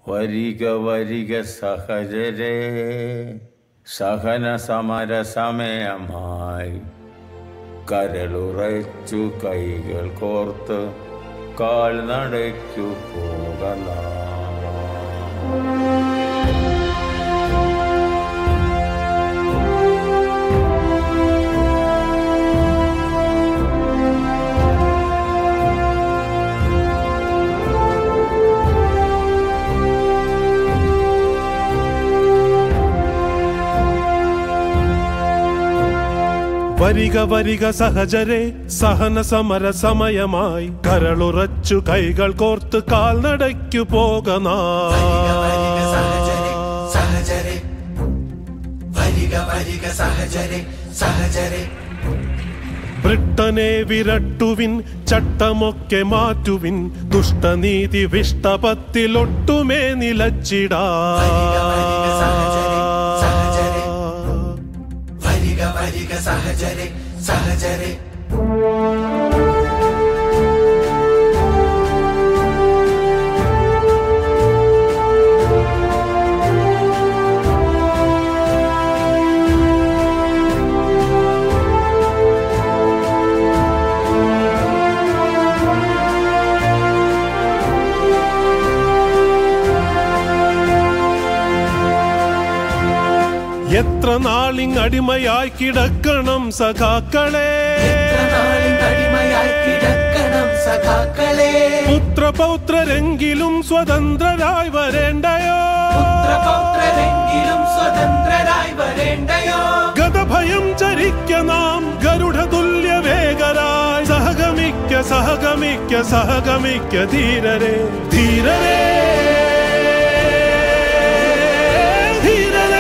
വരിക വരിക സഹജരേ സഹന സമര സമയമായി കരളുറച്ചു കൈകൾ കോർത്ത് കാൽനടയ്ക്കു പോകലാം വരിക വരിക സഹജരെ സഹന സമര സമയമായി കരളുറച്ചു കൈകൾ കോർത്ത് കാൽനടയ്ക്കു പോകനാ വരിക സഹജരെ സഹജരെ വരിക വരിക സഹജരെ സഹജരെ ബ്രിട്ടനെ വിരട്ടുവിൻ ചട്ടമൊക്കെ മാറ്റുവിൻ ദുഷ്ടനീതി വിഷ്ടപത്തിലൊട്ടുമേ നിലച്ചിടാ വരിക സഹജരെ സഹജരെ വരിക വരിക സഹജരെ സഹജരെ എത്ര നാളിങ് അടിമയായി കിടക്കണം സഖാക്കളെ എത്ര നാളിൻ അടിമയായി കിടക്കണം സഖാക്കളെ പുത്രപൗത്രരെങ്കിലും സ്വതന്ത്രരായി വരേണ്ടയോ പുത്രപൗത്രരെങ്കിലും സ്വതന്ത്രരായി വരേണ്ടയോ ഗതഭയം ചരിക്ക നാം ഗരുഡതുല്യ വേഗരായി സഹഗമിക്ക സഹഗമിക്ക സഹഗമിക്ക ധീരരെ ധീരരെ ധീരരെ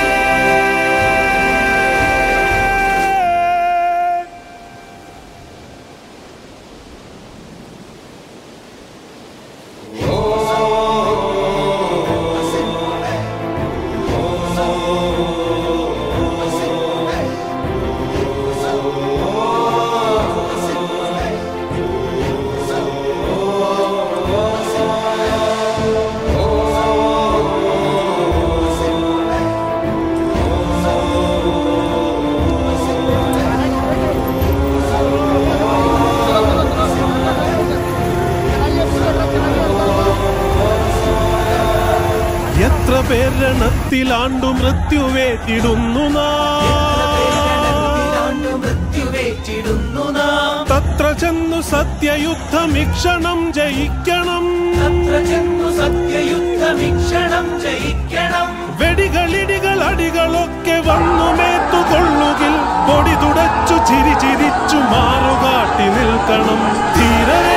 എത്ര പേർ രണത്തിലാണ്ടു മൃത്യുവേറ്റിടുന്നു നാം ാണ്ടു മൃത്യുവേറ്റിടുന്നു നാം തത്ര ചെന്നു സത്യയുദ്ധമിക്ഷണം ജയിക്കണം അത്ര ചെന്നു സത്യയുദ്ധവീക്ഷണം ജയിക്കണം വെടികളിടികൾ അടികളൊക്കെ വന്നു മേത്തുകൊള്ളുകിൽ പൊടി തുടച്ചു ചിരി ചിരിച്ചു മാറുകാട്ടി നിൽക്കണം ധീരരേ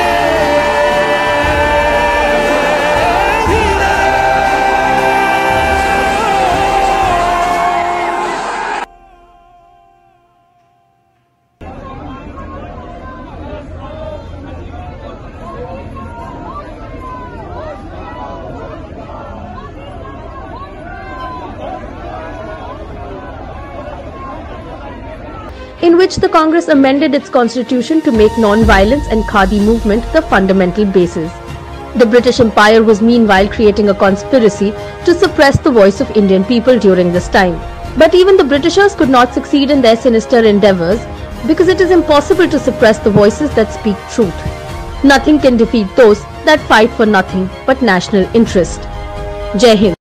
in which the Congress amended its constitution to make non-violence and Khadi movement the fundamental basis. The British Empire was meanwhile creating a conspiracy to suppress the voice of Indian people during this time. But even the Britishers could not succeed in their sinister endeavors because it is impossible to suppress the voices that speak truth. Nothing can defeat those that fight for nothing but national interest. Jai Hind.